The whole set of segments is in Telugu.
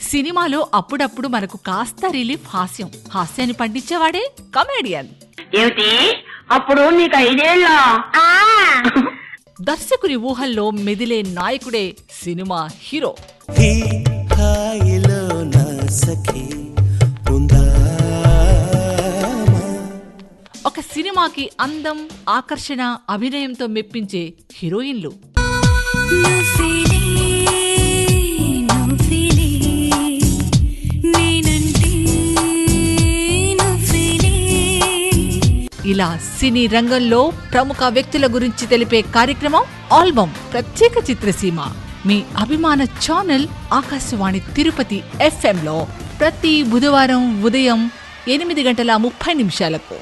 సినిమాలో అప్పుడప్పుడు మనకు కాస్త రిలీఫ్ హాస్యం హాస్యాన్ని పండించేవాడే కమేడియన్ ఏమిటి అప్పుడు నీకు ఐదేళ్ళ దర్శకుని ఊహల్లో మెదిలే నాయకుడే సినిమా హీరో ఈ హాయిలో నా సఖి ఉందామా ఒక సినిమాకి అందం ఆకర్షణ అభినయంతో మెప్పించే హీరోయిన్లు నువ్విలే నువ్విలే నేనంటే నువ్విలే ఇలా సినీ రంగంలో ప్రముఖ వ్యక్తుల గురించి తెలిపే కార్యక్రమం ఆల్బమ్ ప్రత్యేక చిత్రసీమ మీ అభిమాన ఛానల్ ఆకాశవాణి తిరుపతి FM లో ప్రతి బుధవారం ఉదయం ఎనిమిది గంటల ముప్పై నిమిషాలకు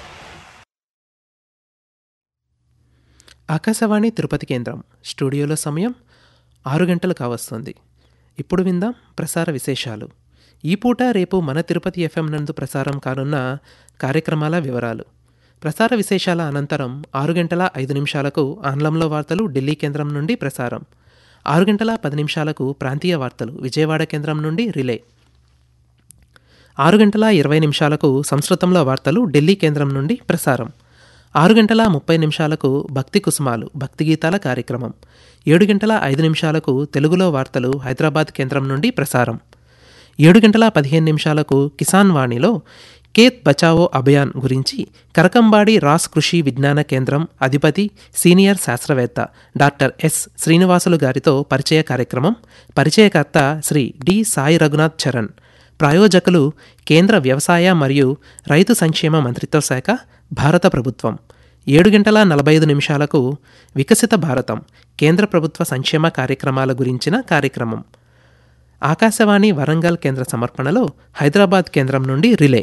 ఆకాశవాణి తిరుపతి కేంద్రం స్టూడియోలో సమయం ఆరు గంటలు కావస్తుంది ఇప్పుడు విందాం ప్రసార విశేషాలు ఈ పూట రేపు మన తిరుపతి ఎఫ్ఎం నందు ప్రసారం కానున్న కార్యక్రమాల వివరాలు ప్రసార విశేషాల అనంతరం ఆరు గంటల ఐదు నిమిషాలకు ఆంగ్లంలో వార్తలు ఢిల్లీ కేంద్రం నుండి ప్రసారం ఆరు గంటల పది నిమిషాలకు ప్రాంతీయ వార్తలు విజయవాడ కేంద్రం నుండి రిలే ఆరు గంటల ఇరవై నిమిషాలకు సంస్కృతంలో వార్తలు ఢిల్లీ కేంద్రం నుండి ప్రసారం ఆరు గంటల ముప్పై నిమిషాలకు భక్తి కుసుమాలు భక్తి గీతాల కార్యక్రమం ఏడు గంటల ఐదు నిమిషాలకు తెలుగులో వార్తలు హైదరాబాద్ కేంద్రం నుండి ప్రసారం ఏడు గంటల పదిహేను నిమిషాలకు కిసాన్ వాణిలో కేత్ బచావో అభియాన్ గురించి కరకంబాడి రాస్ కృషి విజ్ఞాన కేంద్రం అధిపతి సీనియర్ శాస్త్రవేత్త డాక్టర్ ఎస్ శ్రీనివాసులు గారితో పరిచయ కార్యక్రమం పరిచయకర్త శ్రీ డి సాయి రఘునాథ్ చరణ్ ప్రాయోజకులు కేంద్ర వ్యవసాయ మరియు రైతు సంక్షేమ మంత్రిత్వ శాఖ భారత ప్రభుత్వం ఏడు గంటల నలభై ఐదు నిమిషాలకు వికసిత భారతం కేంద్ర ప్రభుత్వ సంక్షేమ కార్యక్రమాల గురించిన కార్యక్రమం ఆకాశవాణి వరంగల్ కేంద్ర సమర్పణలో హైదరాబాద్ కేంద్రం నుండి రిలే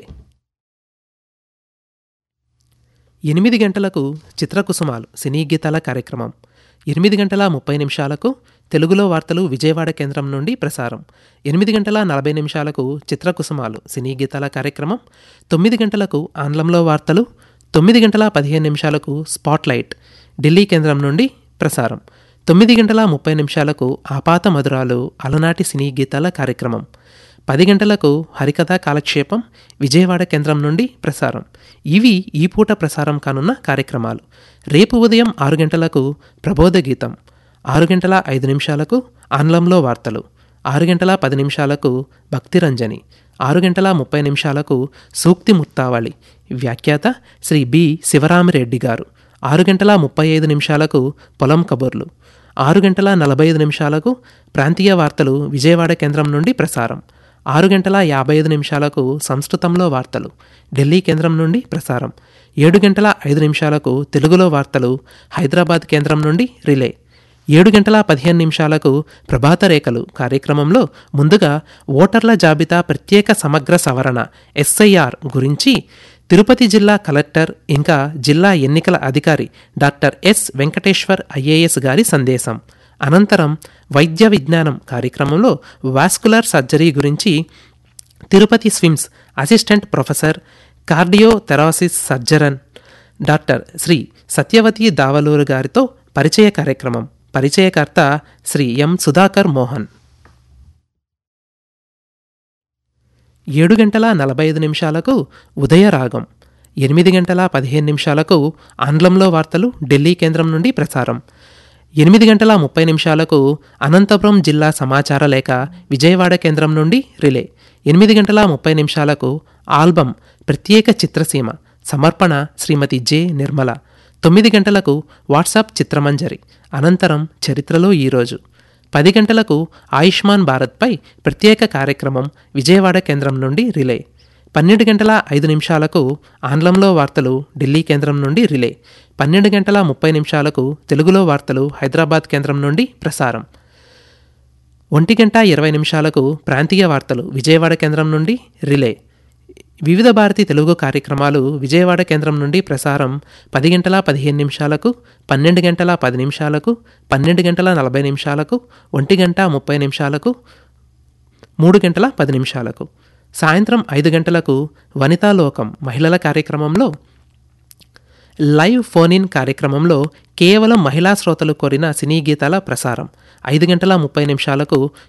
ఎనిమిది గంటలకు చిత్రకుసుమాలు సినీ గీతాల కార్యక్రమం ఎనిమిది గంటల ముప్పై నిమిషాలకు తెలుగులో వార్తలు విజయవాడ కేంద్రం నుండి ప్రసారం ఎనిమిది గంటల నలభై నిమిషాలకు చిత్రకుసుమాలు సినీ గీతాల కార్యక్రమం తొమ్మిది గంటలకు ఆంగ్లంలో వార్తలు తొమ్మిది గంటల పదిహేను నిమిషాలకు స్పాట్లైట్ ఢిల్లీ కేంద్రం నుండి ప్రసారం తొమ్మిది గంటల ముప్పై నిమిషాలకు ఆపాత మధురాలు అలనాటి సినీ గీతాల కార్యక్రమం పది గంటలకు హరికథా కాలక్షేపం విజయవాడ కేంద్రం నుండి ప్రసారం ఇవి ఈ పూట ప్రసారం కానున్న కార్యక్రమాలు రేపు ఉదయం ఆరు గంటలకు ప్రబోధ గీతం ఆరు గంటల ఐదు నిమిషాలకు ఆంగ్లంలో వార్తలు ఆరు గంటల పది నిమిషాలకు భక్తిరంజని ఆరు గంటల ముప్పై నిమిషాలకు సూక్తి ముత్తావళి వ్యాఖ్యాత శ్రీ బి శివరామిరెడ్డి గారు ఆరు గంటల ముప్పై ఐదు నిమిషాలకు పొలం కబుర్లు ఆరు గంటల నలభై ఐదు నిమిషాలకు ప్రాంతీయ వార్తలు విజయవాడ కేంద్రం నుండి ప్రసారం ఆరు గంటల యాభై ఐదు నిమిషాలకు సంస్కృతంలో వార్తలు ఢిల్లీ కేంద్రం నుండి ప్రసారం ఏడు గంటల ఐదు నిమిషాలకు తెలుగులో వార్తలు హైదరాబాద్ కేంద్రం నుండి రిలే ఏడు గంటల పదిహేను నిమిషాలకు ప్రభాత రేఖలు కార్యక్రమంలో ముందుగా ఓటర్ల జాబితా ప్రత్యేక సమగ్ర సవరణ ఎస్ఐఆర్ గురించి తిరుపతి జిల్లా కలెక్టర్ ఇంకా జిల్లా ఎన్నికల అధికారి డాక్టర్ ఎస్ వెంకటేశ్వర్ ఐఏఎస్ గారి సందేశం అనంతరం వైద్య విజ్ఞానం కార్యక్రమంలో వాస్కులర్ సర్జరీ గురించి Tirupati SVIMS assistant professor cardio thoracic surgeon doctor Sri Satyavathi Davaluru గారితో పరిచయ కార్యక్రమం పరిచయకర్త శ్రీ ఎం సుధాకర్ మోహన్ ఏడు గంటల నలభై ఐదు నిమిషాలకు ఉదయరాగం ఎనిమిది గంటల పదిహేను నిమిషాలకు ఆంగ్లంలో వార్తలు ఢిల్లీ కేంద్రం నుండి ప్రసారం ఎనిమిది గంటల ముప్పై నిమిషాలకు అనంతపురం జిల్లా సమాచార లేఖ విజయవాడ కేంద్రం నుండి రిలే ఎనిమిది గంటల ముప్పై నిమిషాలకు ఆల్బమ్ ప్రత్యేక చిత్రసీమ సమర్పణ శ్రీమతి జె నిర్మల తొమ్మిది గంటలకు వాట్సాప్ చిత్రమంజరి అనంతరం చరిత్రలో ఈరోజు పది గంటలకు ఆయుష్మాన్ భారత్పై ప్రత్యేక కార్యక్రమం విజయవాడ కేంద్రం నుండి రిలే పన్నెండు గంటల ఐదు నిమిషాలకు ఆంగ్లంలో వార్తలు ఢిల్లీ కేంద్రం నుండి రిలే పన్నెండు గంటల ముప్పై నిమిషాలకు తెలుగులో వార్తలు హైదరాబాద్ కేంద్రం నుండి ప్రసారం ఒంటి గంట ఇరవై నిమిషాలకు ప్రాంతీయ వార్తలు విజయవాడ కేంద్రం నుండి రిలే వివిధ భారతి తెలుగు కార్యక్రమాలు విజయవాడ కేంద్రం నుండి ప్రసారం పది గంటల పదిహేను నిమిషాలకు పన్నెండు గంటల పది నిమిషాలకు పన్నెండు గంటల నలభై నిమిషాలకు ఒంటి గంట ముప్పై నిమిషాలకు మూడు గంటల పది నిమిషాలకు సాయంత్రం ఐదు గంటలకు వనితాలోకం మహిళల కార్యక్రమంలో లైవ్ ఫోన్ ఇన్ కార్యక్రమంలో కేవలం మహిళా శ్రోతలు కోరిన సినీ గీతాల ప్రసారం ఐదు గంటల ముప్పై నిమిషాలకు